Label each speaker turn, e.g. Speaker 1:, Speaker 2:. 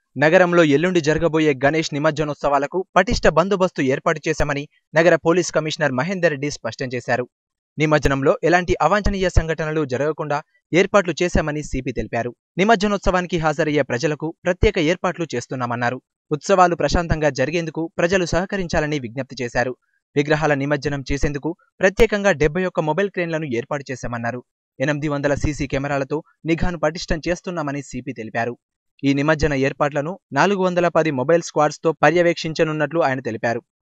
Speaker 1: నగరంలో ఎల్లుండి జరగబోయే గణేష్ నిమజ్జనోత్సవాలకు పటిష్ట బందోబస్తు ఏర్పాటు చేశామని నగర పోలీస్ కమిషనర్ మహేందర్ రెడ్డి స్పష్టం చేశారు నిమజ్జనంలో ఎలాంటి అవాంఛనీయ సంఘటనలు జరగకుండా ఏర్పాట్లు చేశామని సిపి తెలిపారు నిమజ్జనోత్సవానికి హాజరయ్యే ప్రజలకు ప్రత్యేక ఏర్పాట్లు చేస్తున్నామన్నారు ఉత్సవాలు ప్రశాంతంగా జరిగేందుకు ప్రజలు సహకరించాలని విజ్ఞప్తి చేశారు విగ్రహాల నిమజ్జనం చేసేందుకు ప్రత్యేకంగా డెబ్బై ఒక్క మొబైల్ క్రేన్లను ఏర్పాటు చేశామన్నారు ఎనిమిది వందల సీసీ కెమెరాలతో నిఘాను పటిష్టం చేస్తున్నామని సిపి తెలిపారు ఈ నిమజ్జన ఏర్పాట్లను నాలుగు వందల పది మొబైల్ స్క్వాడ్స్తో పర్యవేక్షించనున్నట్లు ఆయన తెలిపారు